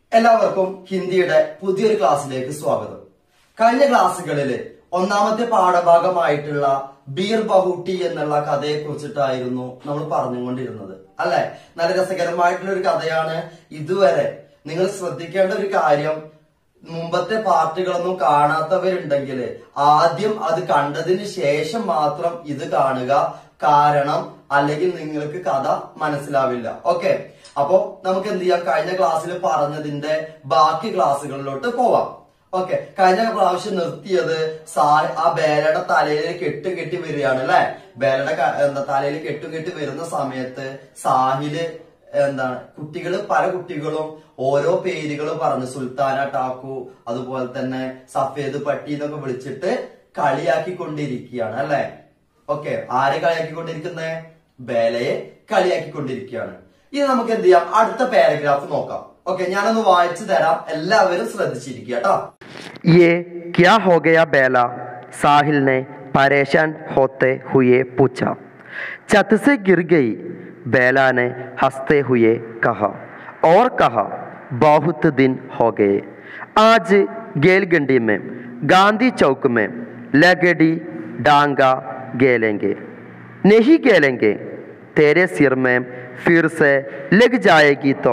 എല്ലാവർക്കും ഹിന്ദിയുടെ പുതിയൊരു ക്ലാസ്സിലേക്ക് സ്വാഗതം കഴിഞ്ഞ ക്ലാസ്സുകളിൽ ഒന്നാമത്തെ പാഠഭാഗമായിട്ടുള്ള ബീർ ബഹൂട്ടി എന്നുള്ള കഥയെ കുറിച്ചിട്ടായിരുന്നു നമ്മൾ പറഞ്ഞുകൊണ്ടിരുന്നത് അല്ലെ നല്ല രസകരമായിട്ടുള്ള ഒരു കഥയാണ് ഇതുവരെ നിങ്ങൾ ശ്രദ്ധിക്കേണ്ട ഒരു കാര്യം മുമ്പത്തെ പാർട്ടുകളൊന്നും കാണാത്തവരുണ്ടെങ്കിൽ ആദ്യം അത് കണ്ടതിന് ശേഷം മാത്രം ഇത് കാണുക കാരണം അല്ലെങ്കിൽ നിങ്ങൾക്ക് കഥ മനസ്സിലാവില്ല ഓക്കെ അപ്പോ നമുക്ക് എന്ത് ചെയ്യാം കഴിഞ്ഞ ക്ലാസ്സിൽ പറഞ്ഞതിന്റെ ബാക്കി ക്ലാസ്സുകളിലോട്ട് പോവാം ഓക്കെ കഴിഞ്ഞ പ്രാവശ്യം നിർത്തിയത് സാ ആ ബേലയുടെ തലയിൽ കെട്ടും കെട്ടി വരികയാണ് അല്ലെ ബേലയുടെ ക- എന്താ തലയിൽ കെട്ടും കെട്ടി വരുന്ന സമയത്ത് സാഹില് എന്താണ് കുട്ടികള് പല കുട്ടികളും ഓരോ പേരുകൾ പറഞ്ഞു സുൽത്താന ടാക്കു അതുപോലെ തന്നെ സഫേദ് പട്ടി എന്നൊക്കെ വിളിച്ചിട്ട് കളിയാക്കിക്കൊണ്ടിരിക്കുകയാണ് അല്ലെ ഓക്കെ ആരെ കളിയാക്കിക്കൊണ്ടിരിക്കുന്നേ ബേലയെ കളിയാക്കിക്കൊണ്ടിരിക്കുകയാണ് ഇനി നമുക്ക് എന്ത് ചെയ്യാം അടുത്ത പാരഗ്രാഫ് നോക്കാം ഓക്കെ ഞാനൊന്ന് വായിച്ചു തരാം എല്ലാവരും ശ്രദ്ധിച്ചിരിക്കുക കേട്ടോ ये क्या हो गया बेला साहिल ने परेशान होते हुए पूछा छत से गिर गई बेला ने हंसते हुए कहा और कहा बहुत दिन हो गए आज गेलगंडी में गांधी चौक में लगड़ी डांगा गेलेंगे नहीं गेलेंगे तेरे सिर में फिर से लग जाएगी तो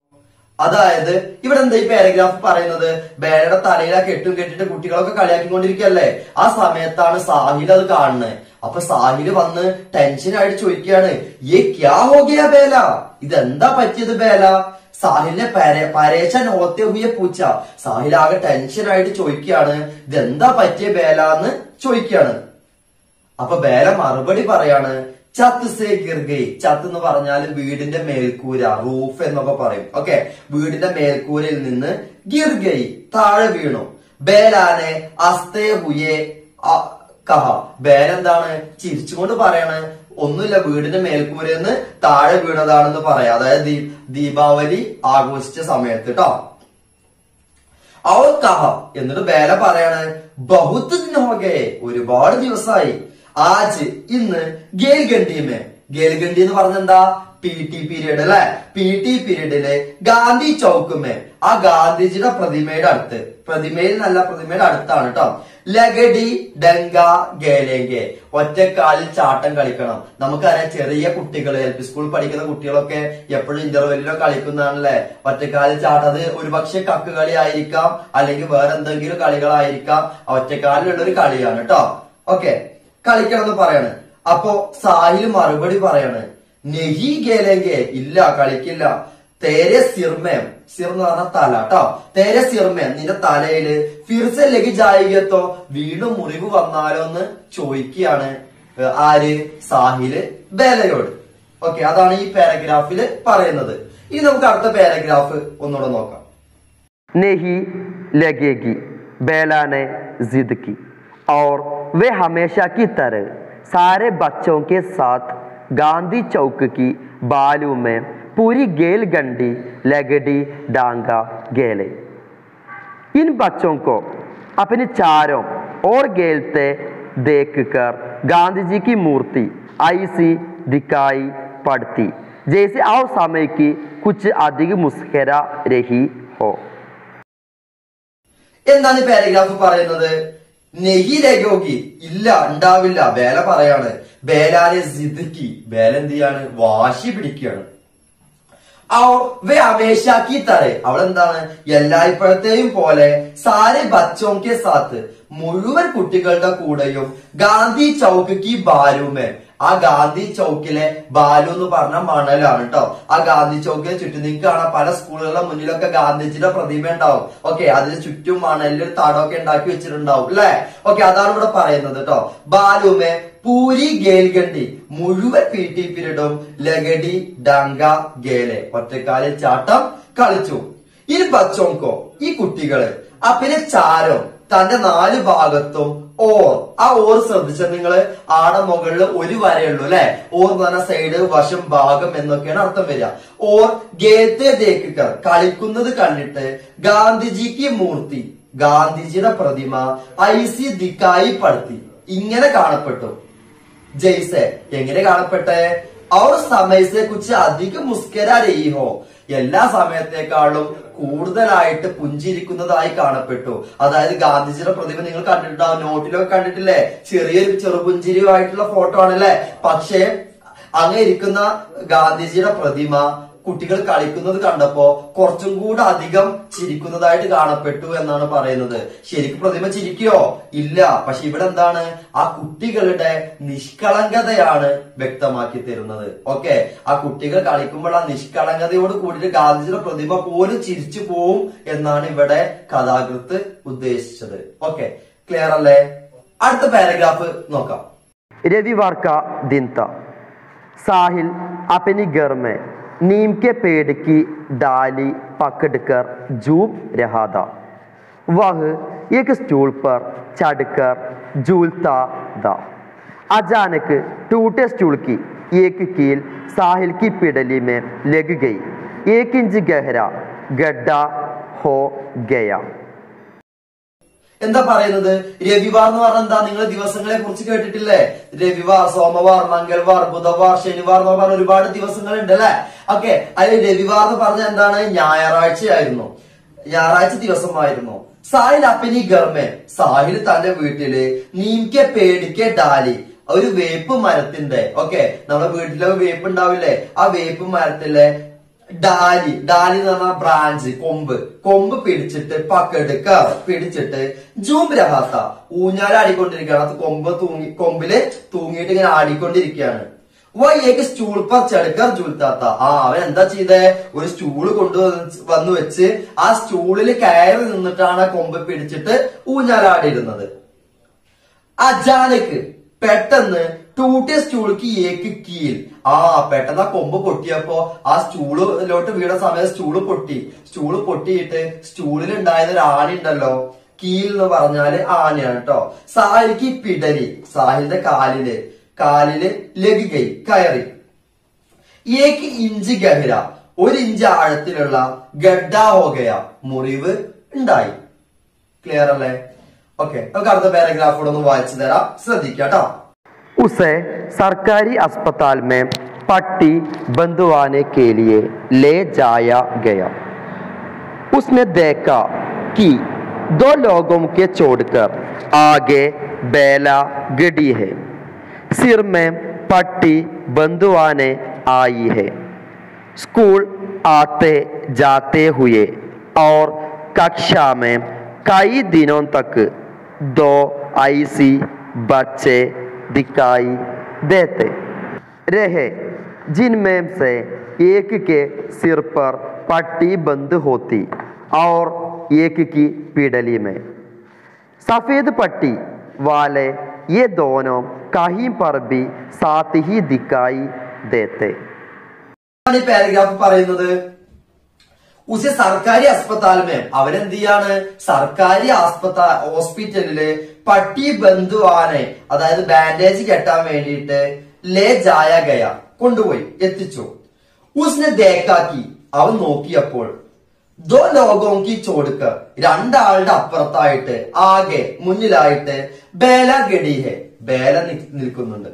അതായത് ഇവിടെ എന്താ ഈ പാരഗ്രാഫ് പറയുന്നത് ബേലയുടെ തലയിൽ ആ കെട്ടും കെട്ടിട്ട് കുട്ടികളൊക്കെ കളിയാക്കിക്കൊണ്ടിരിക്കുകയല്ലേ ആ സമയത്താണ് സാഹിൽ അത് കാണുന്നത് അപ്പൊ സാഹില് വന്ന് ടെൻഷനായിട്ട് ചോദിക്കുകയാണ് ഏ ക്യാ ഹോ ഗയാ ബേല ഇതെന്താ പറ്റിയത് ബേല സാഹിലിനെ പര- പരേശൻ ഹോത്തെ ഹുയെ പൂച്ച സാഹിൽ ആകെ ടെൻഷനായിട്ട് ചോദിക്കുകയാണ് ഇതെന്താ പറ്റിയ ബേല എന്ന് ചോദിക്കുകയാണ് അപ്പൊ ബേല മറുപടി പറയാണ് ചത്ത് സേ ഗിർഗൈ ചത്ത് എന്ന് പറഞ്ഞാൽ വീടിന്റെ മേൽക്കൂര റൂഫ് എന്നൊക്കെ പറയും ഓക്കെ വീടിന്റെ മേൽക്കൂരയിൽ നിന്ന് ഗിർഗൈ താഴെ വീണു ബേലാനെ അസ്തേ ഹുയെ അ- കഹ ബേല എന്താണ് ചിരിച്ചുകൊണ്ട് പറയാണ് ഒന്നുമില്ല വീടിന്റെ മേൽക്കൂരയിൽ നിന്ന് താഴെ വീണതാണെന്ന് പറയാം അതായത് ദീ- ദീപാവലി ആഘോഷിച്ച സമയത്ത് കേട്ടോ അവൾ കഹ എന്നിട്ട് ബേല പറയാണ് ബഹുത്ത് ദിൻ ഹോ ഗയേ ഒരുപാട് ദിവസമായി ആജ് ഇന്ന് ഗേൽഗണ്ടിമേ ഗേൽഗണ്ടി എന്ന് പറഞ്ഞ എന്താ പി ടി പീരീഡ് അല്ലെ പി ടി പീരീഡില് ഗാന്ധി ചൗക്കുമേ ആ ഗാന്ധിജിയുടെ പ്രതിമയുടെ അടുത്ത് പ്രതിമയിൽ നല്ല പ്രതിമയുടെ അടുത്താണ് കേട്ടോ ലഗഡി ഡങ്ക ഗേലേങ്കെ ഒറ്റക്കാലിൽ ചാട്ടം കളിക്കണം നമുക്കറിയാം ചെറിയ കുട്ടികൾ എൽ പി സ്കൂളിൽ പഠിക്കുന്ന കുട്ടികളൊക്കെ എപ്പോഴും ഇന്റർവെല്ലിലോ കളിക്കുന്നതാണല്ലേ ഒറ്റക്കാലിൽ ചാട്ടം അത് ഒരുപക്ഷെ കക്ക് കളി ആയിരിക്കാം അല്ലെങ്കിൽ വേറെ എന്തെങ്കിലും കളികളായിരിക്കാം ഒറ്റക്കാലിലുള്ള ഒരു കളിയാണ് കേട്ടോ ഓക്കെ കളിക്കണം എന്ന് പറയാണ് അപ്പോ സാഹിൽ മറുപടി പറയാണ് നെഹി ഗേലെങ്കെ ഇല്ല കളിക്കില്ല തേരെ സിർമേം സിർ എന്ന് പറഞ്ഞ തല കേട്ടോ തേരെ സിർമേം നിന്റെ തലയില് ഫിർസെ ലഗി ജായികത്തോ വീണ്ടും മുറിവ് വന്നാലോ എന്ന് ചോദിക്കുകയാണ് ഏഹ് ആര് സാഹില് ബേലയോട് ഓക്കെ അതാണ് ഈ പാരഗ്രാഫിൽ പറയുന്നത് ഇനി നമുക്ക് അടുത്ത പാരഗ്രാഫ് ഒന്നുകൂടെ നോക്കാം नहीं लगेगी बेला ने जिद की और वे हमेशा की तरह सारे बच्चों के साथ गांधी चौक की बालू में पूरी गेल गंडी लगड़ी डांगा गेले इन बच्चों को अपने चारों और गेलते देखकर गांधी जी की मूर्ति ऐसी दिखाई पड़ती जैसे और समय की कुछ अधिक मुस्करा रही हो എന്താണ് ഈ പാരഗ്രാഫ് പറയുന്നത് നെഹി ലഗോഗി ഇല്ല ഉണ്ടാവില്ല ബേല പറയാണ് ബേലാനെ സിദ്ക്കി ബേല എന്ത് ചെയ്യാണ് വാശി പിടിക്കുകയാണ് और वे हमेशा की तरह അവൾ എന്താണ് എല്ലായ്പ്പോഴത്തെയും പോലെ സാരെ ബച്ചോं के साथ മുഴുവൻ കുട്ടികളുടെ കൂടെയും ഗാന്ധി ചൗക്ക് കി ബാലുമേ ആ ഗാന്ധി ചൗക്കിലെ ബാലു എന്ന് പറഞ്ഞ മണലാണ് കേട്ടോ ആ ഗാന്ധി ചൗക്കിലെ ചുറ്റും നിങ്ങൾക്ക് കാണാം പല സ്കൂളുകളുടെ മുന്നിലൊക്കെ ഗാന്ധിജിയുടെ പ്രതിമ ഉണ്ടാവും ഓക്കെ അതിന് ചുറ്റും മണലിൽ ഒരു തടമൊക്കെ ഉണ്ടാക്കി വെച്ചിട്ടുണ്ടാവും അല്ലെ ഓക്കെ അതാണ് ഇവിടെ പറയുന്നത് കേട്ടോ ബാലുമേ പൂരി ഗേൽഗണ്ടി മുഴുവൻ പി ടി പീരീഡും ലഗടി ഡങ്ക ഗേലെ ഒറ്റക്കാലിൽ ചാട്ടം കളിച്ചു ഈ ബച്ചോങ്കോ ഈ കുട്ടികള് അപ്പിനെ ചാരം തന്റെ നാല് ഭാഗത്തും ഓർ ആ ഓർ ശ്രദ്ധിച്ച നിങ്ങള് ആടെ മുകളിൽ ഒരു വരയുള്ളൂ അല്ലെ ഓർ എന്ന് പറഞ്ഞ സൈഡ് വശം ഭാഗം എന്നൊക്കെയാണ് അർത്ഥം വരിക ഓർ ഗേത്തെ ദേക്കിക്കർ കളിക്കുന്നത് കണ്ടിട്ട് ഗാന്ധിജിക്ക് മൂർത്തി ഗാന്ധിജിയുടെ പ്രതിമ ഐസി ദിക്കായി പടുത്തി ഇങ്ങനെ കാണപ്പെട്ടു ജയ്സെ എങ്ങനെ കാണപ്പെട്ടെ और समय से कुछ अधिक मुस्करा रही हो എല്ലാ സമയത്തേക്കാളും കൂടുതലായിട്ട് പുഞ്ചിരിക്കുന്നതായി കാണപ്പെട്ടു അതായത് ഗാന്ധിജിയുടെ പ്രതിമ നിങ്ങൾ കണ്ടിട്ടുണ്ടാവും നോട്ടിലൊക്കെ കണ്ടിട്ടില്ലേ ചെറിയൊരു ചെറുപുഞ്ചിരിയുമായിട്ടുള്ള ഫോട്ടോ ആണല്ലേ പക്ഷേ അങ്ങനെ ഇരിക്കുന്ന ഗാന്ധിജിയുടെ പ്രതിമ കുട്ടികൾ കളിക്കുന്നത് കണ്ടപ്പോ കുറച്ചും കൂടെ അധികം ചിരിക്കുന്നതായിട്ട് കാണപ്പെട്ടു എന്നാണ് പറയുന്നത് ശരിക്കും പ്രതിമ ചിരിക്കോ ഇല്ല പക്ഷെ ഇവിടെ എന്താണ് ആ കുട്ടികളുടെ നിഷ്കളങ്കതയാണ് വ്യക്തമാക്കി തരുന്നത് ഓക്കെ ആ കുട്ടികൾ കളിക്കുമ്പോൾ ആ നിഷ്കളങ്കതയോട് കൂടിയിട്ട് ഗാന്ധിജിയുടെ പ്രതിമ പോലും ചിരിച്ചു പോവും എന്നാണ് ഇവിടെ കഥാകൃത്ത് ഉദ്ദേശിച്ചത് ഓക്കെ ക്ലിയർ അല്ലേ അടുത്ത പാരഗ്രാഫ് നോക്കാം रविवार का दिन था साहिल अपनी घर में नीम के पेड़ की डाली पकड़कर झूम रहा था वह एक स्टूल पर चढ़कर झूलता था अचानक टूटे स्टूल की एक कील साहिल की पिडली में लग गई एक इंच गहरा गड्ढा हो गया എന്താ പറയുന്നത് രവിവാർ എന്ന് പറഞ്ഞാൽ എന്താ നിങ്ങൾ ദിവസങ്ങളെ കുറിച്ച് കേട്ടിട്ടില്ലേ രവിവാർ സോമവാർ മംഗൾവാർ ബുധവാർ ശനിവാർ എന്ന് പറഞ്ഞ ഒരുപാട് ദിവസങ്ങൾ ഉണ്ട് അല്ലെ ഓക്കെ അതിൽ രവിവാർ എന്ന് പറഞ്ഞാൽ എന്താണ് ഞായറാഴ്ചയായിരുന്നു ഞായറാഴ്ച ദിവസമായിരുന്നു സാഹിൽ അപ്പനി ഗർമെ സാഹിൽ തന്റെ വീട്ടില് നീംക്കെ പേടിക്കെ ഡാലി ഒരു വേപ്പ് മരത്തിന്റെ ഓക്കെ നമ്മുടെ വീട്ടിലെ വേപ്പ് ഉണ്ടാവില്ലേ ആ വേപ്പ് മരത്തിലെ ഡാലി ഡാലി എന്ന് പറഞ്ഞാൽ ബ്രാഞ്ച് കൊമ്പ് കൊമ്പ് പിടിച്ചിട്ട് പക്കെടുക്ക പിടിച്ചിട്ട് ജൂം രഹാത്ത ഊഞ്ഞാലാടിക്കൊണ്ടിരിക്കുകയാണ് അത് കൊമ്പ് തൂങ്ങി കൊമ്പില് തൂങ്ങിയിട്ട് ഇങ്ങനെ ആടിക്കൊണ്ടിരിക്കുകയാണ് വയ്യേക്ക് സ്റ്റൂൾ പർ ചെടുക്കർ ജൂൽത്താത്ത ആ അവൻ എന്താ ചെയ്തേ ഒരു സ്റ്റൂള് കൊണ്ടു വന്നു വെച്ച് ആ സ്റ്റൂളിൽ കയറി നിന്നിട്ടാണ് ആ കൊമ്പ് പിടിച്ചിട്ട് ഊഞ്ഞാലാടിയിരുന്നത് അജാനക്ക് പെട്ടെന്ന് ടൂട്ടിയ സ്റ്റൂൾക്ക് ഏക്ക് കീൽ ആ പെട്ടെന്ന് ആ കൊമ്പ് പൊട്ടിയപ്പോ ആ സ്റ്റൂളിലോട്ട് വീണ സമയത്ത് സ്റ്റൂള് പൊട്ടി സ്റ്റൂള് പൊട്ടിയിട്ട് സ്റ്റൂളിൽ ഉണ്ടായത് ഒരു ആണി ഉണ്ടല്ലോ കീൽ എന്ന് പറഞ്ഞാല് ആനയാണ് കേട്ടോ സാഹിലിക്ക് പിടലി സാഹിലിന്റെ കാലില് കാലില് ലഗികൈ കയറി ഏക്ക് ഇഞ്ച് ഗഹിര ഒരു ഇഞ്ച് ആഴത്തിലുള്ള ഗഡ്ഡ ഹോകയ മുറിവ് ഉണ്ടായി ക്ലിയർ അല്ലേ ഓക്കെ നമുക്ക് അടുത്ത പാരഗ്രാഫ് കൂടെ ഒന്ന് വായിച്ചു തരാം ശ്രദ്ധിക്കാം കേട്ടോ उसे सरकारी अस्पताल में पट्टी बंधवाने के लिए ले जाया गया उसने देखा कि दो लोगों के छोड़कर आगे बेला गड़ी है सिर में पट्टी बंधवाने आई है स्कूल आते जाते हुए और कक्षा में कई दिनों तक दो ऐसी बच्चे दिखाई देते रहे जिनमें से एक के सिर पर पट्टी बंद होती और एक की पिडली में सफेद पट्टी वाले ये दोनों कहीं पर भी साथ ही दिखाई देते ആണ് ഈ പാരഗ്രാഫ് പറയുന്നത് ഉസെ സർക്കാരി അസ്പതാൽമേ അവരെന്ത് ചെയ്യാണ് സർക്കാരി ആസ്പത ഹോസ്പിറ്റലില് പട്ടി ബന്ധുവാനെ അതായത് ബാൻഡേജ് കെട്ടാൻ വേണ്ടിയിട്ട് ലേ ജായ ഗയ കൊണ്ടുപോയി എത്തിച്ചു ഉസ്നെ ദേക്കാക്കി അവൻ നോക്കിയപ്പോൾ ദോ ലോകോങ്കി ചോടുക്ക് രണ്ടാളുടെ അപ്പുറത്തായിട്ട് ആകെ മുന്നിലായിട്ട് ബേല ഗഡിഹെ ബേല നി- നിൽക്കുന്നുണ്ട്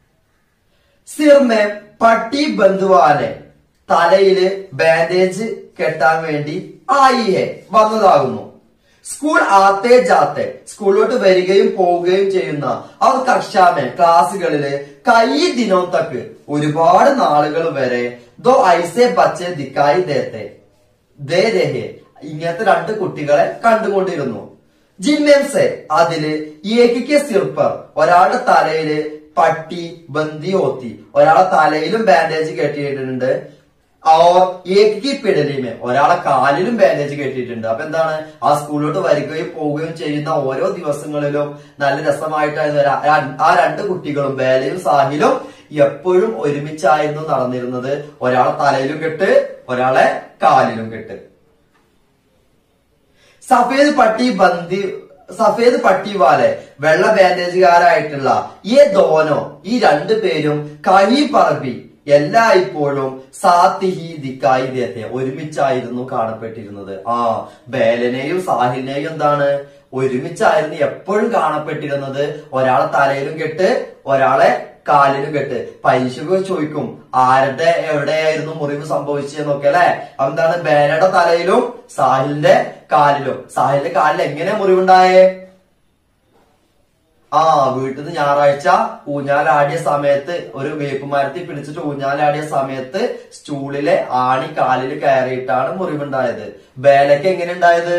സിർമെ പട്ടി ബന്ധുവാനെ തലയില് ബാൻഡേജ് കെട്ടാൻ വേണ്ടി ആയിഹെ വന്നതാകുന്നു സ്കൂൾ ആത്തേ ജാത്തെ സ്കൂളിലോട്ട് വരികയും പോവുകയും ചെയ്യുന്ന അവർ കക്ഷാമെ ക്ലാസ്സുകളില് കൈ ദിനവും തക്ക് ഒരുപാട് നാളുകൾ വരെ ദോ ഐസെ ബച്ചെ ദിക്കായി ദേത്തെ ദേ രഹെ ഇങ്ങനത്തെ രണ്ട് കുട്ടികളെ കണ്ടുകൊണ്ടിരുന്നു ജിൻമെൻസെ അതില് ഏകിക്ക് സിർപ്പർ ഒരാളുടെ തലയില് പട്ടി ബന്ദി ഓത്തി ഒരാളെ തലയിലും ബാൻഡേജ് കെട്ടിയിട്ടുണ്ട് ഓർ ഏകിക്ക് പിടലിമേ ഒരാളെ കാലിലും ബാൻഡേജ് കെട്ടിയിട്ടുണ്ട് അപ്പൊ എന്താണ് ആ സ്കൂളിലോട്ട് വരികയും പോവുകയും ചെയ്യുന്ന ഓരോ ദിവസങ്ങളിലും നല്ല രസമായിട്ടായിരുന്നു ആ- ആ- ആ രണ്ട് കുട്ടികളും ബേലയും സാഹിലും എപ്പോഴും ഒരുമിച്ചായിരുന്നു നടന്നിരുന്നത് ഒരാളെ തലയിലും കെട്ട് ഒരാളെ കാലിലും കെട്ട് സഫേദ് പട്ടി ബന്ദി സഫേദ് പട്ടി വാലെ വെള്ള ബാൻഡേജുകാരായിട്ടുള്ള ഈ ദോനോ ഈ രണ്ടു പേരും കഹി പറബി എല്ലായ്പ്പോഴും സാത്തിഹി ദിക്കായി ദേത്തെ ഒരുമിച്ചായിരുന്നു കാണപ്പെട്ടിരുന്നത് ആ ബേലനെയും സാഹിലിനെയും എന്താണ് ഒരുമിച്ചായിരുന്നു എപ്പോഴും കാണപ്പെട്ടിരുന്നത് ഒരാളെ തലയിലും കെട്ട് ഒരാളെ കാലിലും കെട്ട് പരീക്ഷയ്ക്ക് ചോദിക്കും ആരുടെ എവിടെയായിരുന്നു മുറിവ് സംഭവിച്ചതെന്നൊക്കെ അല്ലെ എന്താണ് ബേലയുടെ തലയിലും സാഹിലിന്റെ കാലിലും സാഹിലിന്റെ കാലിൽ എങ്ങനെ മുറിവുണ്ടായേ ആ വീട്ടിൽ നിന്ന് ഞായറാഴ്ച ഊഞ്ഞാലാടിയ സമയത്ത് ഒരു വേപ്പുമരത്തിൽ പിടിച്ചിട്ട് ഊഞ്ഞാലാടിയ സമയത്ത് സ്റ്റൂളിലെ ആണി കാലിൽ കയറിയിട്ടാണ് മുറിവുണ്ടായത് ബേലയ്ക്ക് എങ്ങനെ ഉണ്ടായത്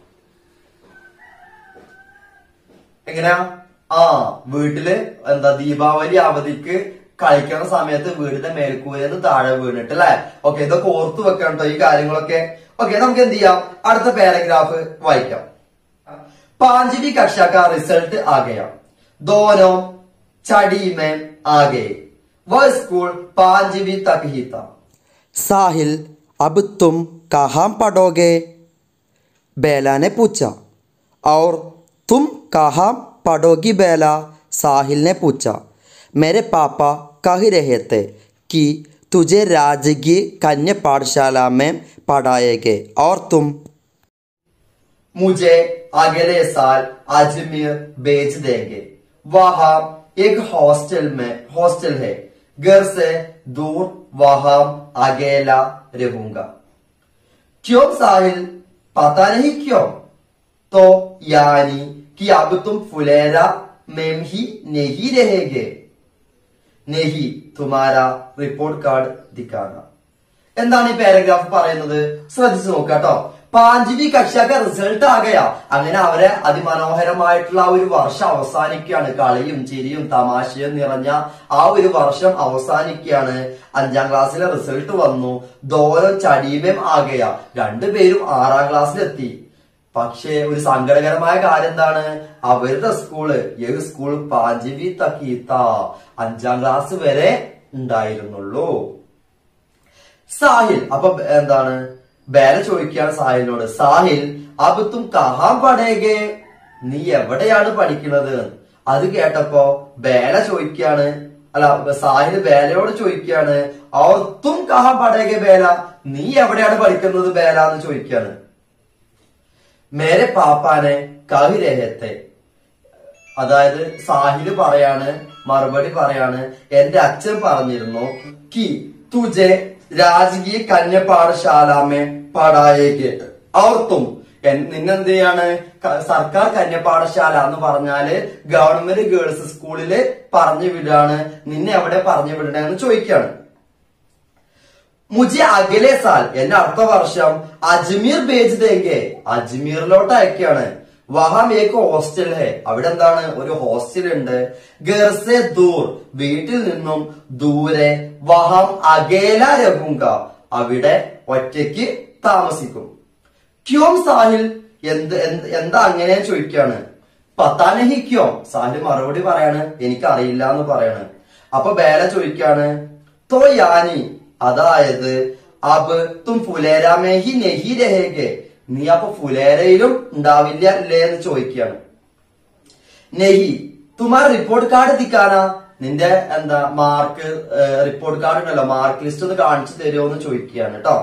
എങ്ങനെയാ ആ വീട്ടില് എന്താ ദീപാവലി അവധിക്ക് കളിക്കുന്ന സമയത്ത് വീടിന്റെ മേൽക്കൂരെന്ന് താഴെ വീണിട്ട് അല്ലെ ഓക്കെ ഇതൊക്കെ ഓർത്തു വെക്കണം കേട്ടോ ഈ കാര്യങ്ങളൊക്കെ ഓക്കെ നമുക്ക് എന്ത് ചെയ്യാം അടുത്ത പാരഗ്രാഫ് വായിക്കാം पांचवी कक्षा का रिजल्ट आ गया दोनों चढ़ी में आ गए वह स्कूल पांचवी तक ही था साहिल अब तुम कहाँ पढ़ोगे बेला ने पूछा और तुम कहाँ पढ़ोगी बेला साहिल ने पूछा मेरे पापा कह रहे थे कि तुझे राजकीय कन्या पाठशाला में पढ़ाएंगे और तुम मुझे अगले साल अजमेर भेज देंगे वहां एक हॉस्टल में हॉस्टल है घर से दूर वहां अकेला रहूंगा क्यों साहिल पता नहीं क्यों तो यानी कि अब तुम फुलेरा में ही नहीं रहेंगे नहीं तुम्हारा റിപ്പോർട്ട് കാർഡ് ദിക്കാന എന്താണ് ഈ പാരഗ്രാഫ് പറയുന്നത് ശ്രദ്ധിച്ചു നോക്കാട്ടോ പാഞ്ചവി കക്ഷക റിസൾട്ട് ആകയാ അങ്ങനെ അവരെ അതിമനോഹരമായിട്ടുള്ള ആ ഒരു വർഷം അവസാനിക്കുകയാണ് കളിയും ചിരിയും തമാശയും നിറഞ്ഞ ആ ഒരു വർഷം അവസാനിക്കുകയാണ് അഞ്ചാം ക്ലാസ്സിലെ റിസൾട്ട് വന്നു ദോരം ചടീമേം ആകയ രണ്ടുപേരും ആറാം ക്ലാസ്സിലെത്തി പക്ഷേ ഒരു സങ്കടകരമായ കാര്യം എന്താണ് അവരുടെ സ്കൂള് ഏത് സ്കൂൾ പാഞ്ചവി തക്കീത്ത അഞ്ചാം ക്ലാസ് വരെ ഉണ്ടായിരുന്നുള്ളൂ സാഹിൽ അപ്പൊ എന്താണ് ബേല ചോദിക്കുകയാണ് സാഹിലിനോട് സാഹിൽ അബ് തും കഹാം പഠേകെ നീ എവിടെയാണ് പഠിക്കുന്നത് അത് കേട്ടപ്പോ ബേല ചോദിക്കുകയാണ് അല്ല സാഹിൽ ബേലയോട് ചോദിക്കുകയാണ് ഓർ തും കഹാം പഠേകെ ബേല നീ എവിടെയാണ് പഠിക്കുന്നത് ബേല എന്ന് ചോദിക്കുകയാണ് മേരെ പാപ്പാനെ കഹി രഹത്തെ അതായത് സാഹില് പറയാണ് മറുപടി പറയാണ് എന്റെ അച്ഛൻ പറഞ്ഞിരുന്നു കി തുജെ രാജകീയ കന്യ പാഠശാലാമേ പടായേക്ക് ഓർത്തും നിന്നെന്ത് ചെയ്യാണ് ക- സർക്കാർ കന്യ പാഠശാല എന്ന് പറഞ്ഞാല് ഗവൺമെന്റ് ഗേൾസ് സ്കൂളില് പറഞ്ഞു വിടാണ് നിന്നെ എവിടെ പറഞ്ഞു വിടണെന്ന് ചോദിക്കാണ് മുജെ അകലെ സാൽ എന്നെ അടുത്ത വർഷം അജ്മീർ ഭേജ് ദേങ്കെ അജ്മീറിലോട്ട് അയക്കാണ് വഹാം ഏക്ക് ഹോസ്റ്റൽ ഹെ അവിടെ എന്താണ് ഒരു ഹോസ്റ്റൽ ഉണ്ട് ഗർസെ ദൂർ വീട്ടിൽ നിന്നും ദൂരെ വഹാം അകേല രഹുങ്ക അവിടെ ഒറ്റയ്ക്ക് താമസിക്കും ക്യോം സാഹിൽ എന്ത് എന്ത് എന്താ അങ്ങനെ ചോദിക്കാണ് പത്താനഹി ക്യോം സാഹിൽ മറുപടി പറയാണ് എനിക്ക് അറിയില്ല എന്ന് പറയാണ് അപ്പൊ ബേല ചോദിക്കാണ് തോ യാനി അതായത് അബ് തും ഫുലേരാമേഹി നെഹി രഹേഗെ നീ അപ്പൊ ഫുലേരയിലും ഉണ്ടാവില്ല അല്ലേ എന്ന് ചോദിക്കാണ് നെഹി തുമാർ റിപ്പോർട്ട് കാർഡ് എത്തിക്കാനാ നിന്റെ എന്താ മാർക്ക് റിപ്പോർട്ട് കാർഡ് ഉണ്ടല്ലോ മാർക്ക് ലിസ്റ്റ് ഒന്ന് കാണിച്ചു തരുമോ എന്ന് ചോദിക്കുകയാണ് കേട്ടോ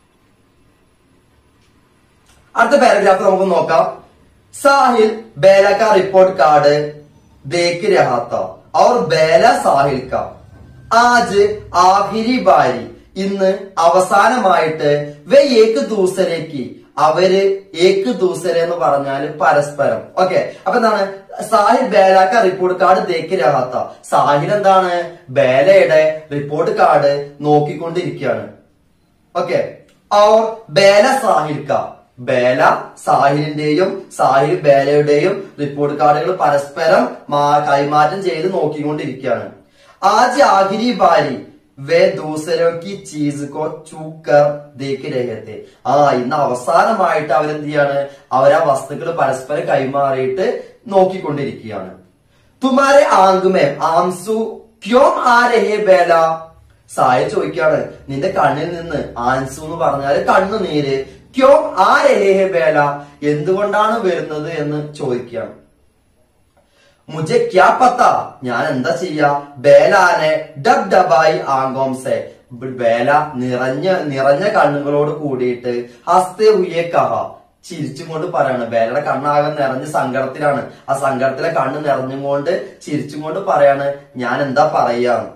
അടുത്ത പാരഗ്രാഫ് നമുക്ക് നോക്കാം साहिल बेला का रिपोर्ट कार्ड देख रहा था और बेला സാഹിൽ का ആജ് ആഖിരി ബാരി ഇന്ന് അവസാനമായിട്ട് വേ ഏക്ക് ദൂസരേക്ക് അവര് ഏക്ക് ദൂസര എന്ന് പറഞ്ഞാല് പരസ്പരം ഓക്കെ അപ്പൊ എന്താണ് സാഹിൽ ബേലാക്ക റിപ്പോർട്ട് കാർഡ് ദേക്ക് രഹാത്ത സാഹിൽ എന്താണ് ബേലയുടെ റിപ്പോർട്ട് കാർഡ് നോക്കിക്കൊണ്ടിരിക്കുകയാണ് ഓക്കെ और ബേല സാഹിൽ का ബേല സാഹിലിന്റെയും സാഹിൽ ബേലയുടെയും റിപ്പോർട്ട് കാർഡുകൾ പരസ്പരം മാ- കൈമാറ്റം ചെയ്ത് നോക്കിക്കൊണ്ടിരിക്കുകയാണ് ആജ് ആഖിരി ബാരി വേ ദൂസരോ കി ചീസ് കോ ചൂക്കർ ദേക്ക് രഹത്തെ ആ ഇന്ന് അവസാനമായിട്ട് അവരെന്ത് ചെയ്യാണ് അവരാ വസ്തുക്കൾ പരസ്പരം കൈമാറിയിട്ട് നോക്കിക്കൊണ്ടിരിക്കുകയാണ് തുമാരെ ആങ്കുമേ ആംസു ക്യോം ആ രഹേ ബേല സായ ചോദിക്കാണ് നിന്റെ കണ്ണിൽ നിന്ന് ആൻസു എന്ന് പറഞ്ഞാല് കണ്ണുനീര് ക്യോം ആ രഹേ ബേല എന്തുകൊണ്ടാണ് വരുന്നത് എന്ന് ചോദിക്കുകയാണ് മുജെ ക്യാ പത്ത ഞാൻ എന്താ ചെയ്യാ ബേലാനെ ഡബ് ഡബായി ആങ്കോംസെ ബേല നിറഞ്ഞ നിറഞ്ഞ കണ്ണുകളോട് കൂടിയിട്ട് ഹസ്തേ ഹുയെ കഹ ചിരിച്ചും കൊണ്ട് പറയാണ് ബേലയുടെ കണ്ണാകെ നിറഞ്ഞ് സങ്കടത്തിലാണ് ആ സങ്കടത്തിലെ കണ്ണ് നിറഞ്ഞും കൊണ്ട് ചിരിച്ചും കൊണ്ട് പറയാണ് ഞാൻ എന്താ പറയാന്ന്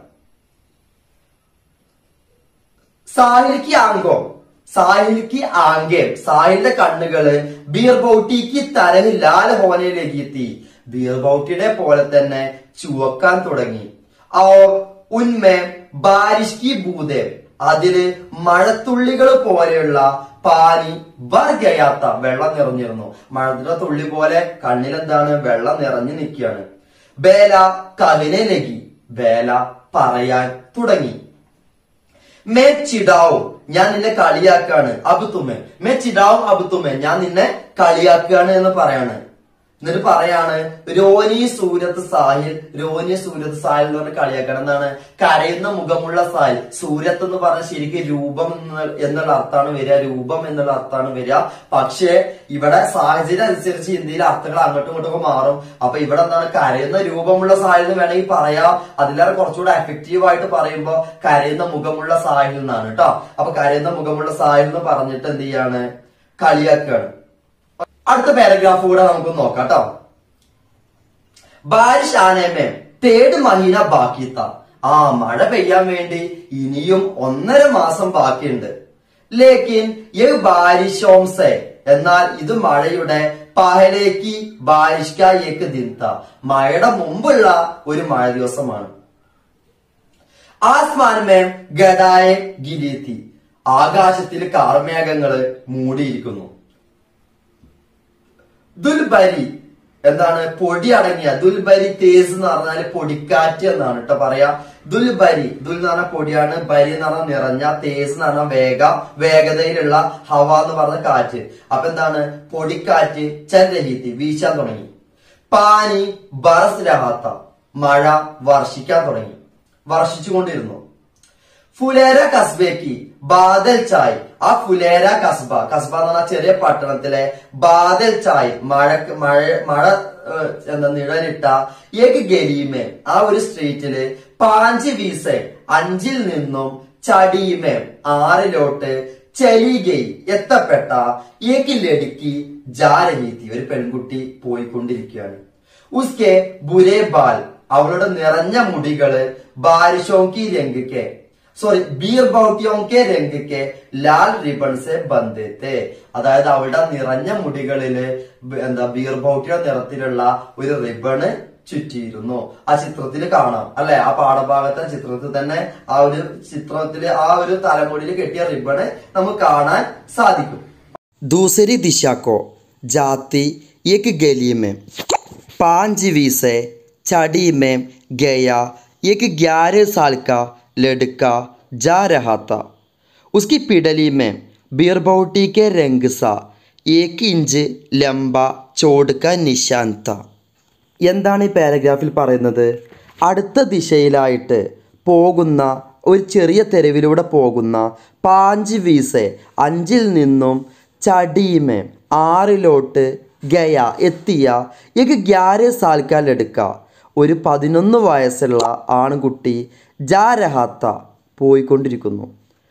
സാഹിലിക്ക് ആങ്കോ സാഹിലിക്ക് ആങ്കെ സാഹിലിന്റെ കണ്ണുകള് ബീർബൌട്ടിക്ക് തരഹ് ലാൽ ഹോനയിലേക്ക് എത്തി ബീർബൌട്ടിയുടെ പോലെ തന്നെ ചുവക്കാൻ തുടങ്ങി और उनमें बारिश की बूंदे അതില് മഴത്തുള്ളികൾ പോലെയുള്ള പാനി വർഗയാത്ത വെള്ളം നിറഞ്ഞിരുന്നു മഴയുടെ തുള്ളി പോലെ കണ്ണിലെന്താണ് വെള്ളം നിറഞ്ഞു നിൽക്കുകയാണ് ബേല കവിനെ ലഗി ബേല പറയാൻ തുടങ്ങി മേ ചിടാവും ഞാൻ നിന്നെ കളിയാക്കാണ് അബുത്തുമെ മേ ചിടാവും അബുത്തുമെ ഞാൻ നിന്നെ കളിയാക്കുകയാണ് എന്ന് പറയാണ് എന്നിട്ട് പറയാണ് രോനി സൂരത്ത് സാഹിൽ രോനി സൂരത്ത് സാഹിൽ എന്ന് പറഞ്ഞ കളിയാക്കണം എന്താണ് കരയുന്ന മുഖമുള്ള സാഹിൽ സൂരത്ത് എന്ന് പറഞ്ഞ ശരിക്കും രൂപം എന്ന് എന്നുള്ള അർത്ഥമാണ് വരിക രൂപം എന്നുള്ള അർത്ഥമാണ് വരിക പക്ഷേ ഇവിടെ സാഹചര്യം അനുസരിച്ച് ഹിന്ദിയിലെ അർത്ഥങ്ങൾ അങ്ങോട്ടും ഇങ്ങോട്ടും ഒക്കെ മാറും അപ്പൊ ഇവിടെ എന്താണ് കരയുന്ന രൂപമുള്ള സാഹിൽ എന്ന് വേണമെങ്കിൽ പറയാം അതിലേറെ കുറച്ചുകൂടെ എഫക്റ്റീവ് ആയിട്ട് പറയുമ്പോ കരയുന്ന മുഖമുള്ള സാഹിൽ എന്നാണ് കേട്ടോ അപ്പൊ കരയുന്ന മുഖമുള്ള സാഹിൽ എന്ന് പറഞ്ഞിട്ട് എന്ത് ചെയ്യാണ് കളിയാക്കുകയാണ് അടുത്ത പാരഗ്രാഫ് കൂടെ നമുക്ക് നോക്കാം കേട്ടോ ബാരിഷ് ആനേമേ തേർഡ് മഹീന ബാക്കിത്ത ആ മഴ പെയ്യാൻ വേണ്ടി ഇനിയും ഒന്നര മാസം ബാക്കിയുണ്ട് ലേക്കിൻ യ് ബാരിഷോംസെ എന്നാൽ ഇത് മഴയുടെ പഹലേക്ക് ബാരിഷ്കായേക്ക് ദിൻത മഴയുടെ മുമ്പുള്ള ഒരു മഴ ദിവസമാണ് ആസ്മാൻമേ ഗഡായെ ഗിരീത്തി ആകാശത്തിൽ കാർമേഘങ്ങള് മൂടിയിരിക്കുന്നു ദുൽബരി എന്താണ് പൊടി അടങ്ങിയ ദുൽബരി തേസ് എന്ന് പറഞ്ഞാല് പൊടിക്കാറ്റ് എന്നാണ് കേട്ടോ പറയാ ദുൽബരി ദുൽ എന്ന് പറഞ്ഞ പൊടിയാണ് ബരി എന്ന് പറഞ്ഞ നിറഞ്ഞ തേസ് എന്ന് പറഞ്ഞ വേഗ വേഗതയിലുള്ള ഹവ എന്ന് പറഞ്ഞ കാറ്റ് അപ്പൊ എന്താണ് പൊടിക്കാറ്റ് ചന്ദ്രഹീത്തി വീശാൻ തുടങ്ങി പാനി ബറസ് രഹാത്ത മഴ വർഷിക്കാൻ തുടങ്ങി വർഷിച്ചുകൊണ്ടിരുന്നു ഫുലേര കസ്ബേക്ക് ബാദൽ ചായ് ആ ഫുലേര കസ്ബ കസ്ബ എന്ന് പറഞ്ഞ ചെറിയ പട്ടണത്തിലെ ബാദൽ ചായ് മഴ മഴ മഴ ഏഹ്, എന്താ നിഴലിട്ട ഏക് ഗലീമേ ആ ഒരു സ്ട്രീറ്റില് പാഞ്ച് വീസെ അഞ്ചിൽ നിന്നും ചടിയുമേ ആറിലോട്ട് ചലിഗൈ എത്തപ്പെട്ട ഏക് ലടുക്കി ജാരഹീത്തി ഒരു പെൺകുട്ടി പോയിക്കൊണ്ടിരിക്കുകയാണ് ഉസ്കെ ബുരേ ബാൽ അവളുടെ നിറഞ്ഞ മുടികള് ബാരിഷോങ്കി രംഗിക്കെ സോറി ബീർ ബൗട്ടിയോങ്കെ രംഗിക്കെ ലാൽ റിബൺസെ ബന്ധത്തെ അതായത് അവളുടെ നിറഞ്ഞ മുടികളില് ബ- എന്താ ബീർ ബൗട്ടിയോ നിറത്തിലുള്ള ഒരു റിബണ് ചുറ്റിയിരുന്നു ആ ചിത്രത്തിൽ കാണാം അല്ലെ ആ പാഠഭാഗത്തെ ചിത്രത്തിൽ തന്നെ ആ ഒരു ചിത്രത്തില് ആ ഒരു തലമുടിയിൽ കെട്ടിയ റിബണ് നമുക്ക് കാണാൻ സാധിക്കും दूसरी दिशा को जाती एक गली में पांच से चढ़ी में गया एक ग्यारह साल का लड़का जा रहा था उसकी पिडली में बीरबौटी के रंग सा एक इंच लंबा चोड़ का निशान था എന്താണ് ഈ പാരഗ്രാഫിൽ പറയുന്നത് അടുത്ത ദിശയിലായിട്ട് പോകുന്ന ഒരു ചെറിയ തെരുവിലൂടെ പോകുന്ന പാഞ്ച് വീസെ അഞ്ചിൽ നിന്നും ചടിയുമേ ആറിലോട്ട് ഗയ എത്തിയ एक ഗ്യാര സാൽക്കാലെടുക്ക ഒരു പതിനൊന്ന് വയസ്സുള്ള ആൺകുട്ടി ജാരഹാത്ത പോയിക്കൊണ്ടിരിക്കുന്നു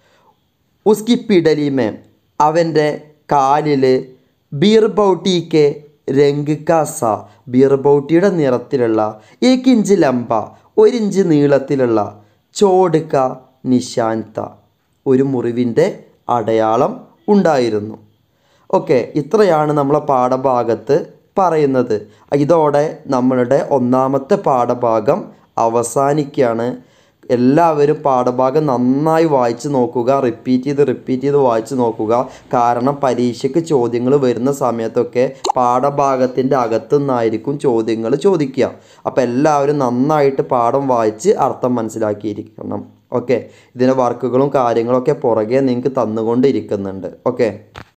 ഉസ്കി പിടലിമേ അവൻ്റെ കാലിൽ ബീർബൗട്ടിക്ക് രംഗിക്കാസ ബീർബൗട്ടിയുടെ നിറത്തിലുള്ള ഏക്ക് ഇഞ്ച് ലംബ ഒരിഞ്ച് നീളത്തിലുള്ള ചോടുക്ക നിശാന്ത ഒരു മുറിവിൻ്റെ അടയാളം ഉണ്ടായിരുന്നു ഓക്കെ ഇത്രയാണ് നമ്മളെ പാഠഭാഗത്ത് പറയുന്നത് ഇതോടെ നമ്മളുടെ ഒന്നാമത്തെ പാഠഭാഗം അവസാനിക്കുകയാണ് എല്ലാവരും പാഠഭാഗം നന്നായി വായിച്ച് നോക്കുക റിപ്പീറ്റ് ചെയ്ത് റിപ്പീറ്റ് ചെയ്ത് വായിച്ച് നോക്കുക കാരണം പരീക്ഷയ്ക്ക് ചോദ്യങ്ങൾ വരുന്ന സമയത്തൊക്കെ പാഠഭാഗത്തിൻ്റെ അകത്തുനിന്നായിരിക്കും ചോദ്യങ്ങൾ ചോദിക്കുക അപ്പോൾ എല്ലാവരും നന്നായിട്ട് പാഠം വായിച്ച് അർത്ഥം മനസ്സിലാക്കിയിരിക്കണം ഓക്കെ ഇതിൻ്റെ വർക്കുകളും കാര്യങ്ങളൊക്കെ പുറകെ നിങ്ങൾക്ക് തന്നുകൊണ്ടിരിക്കുന്നുണ്ട് ഓക്കെ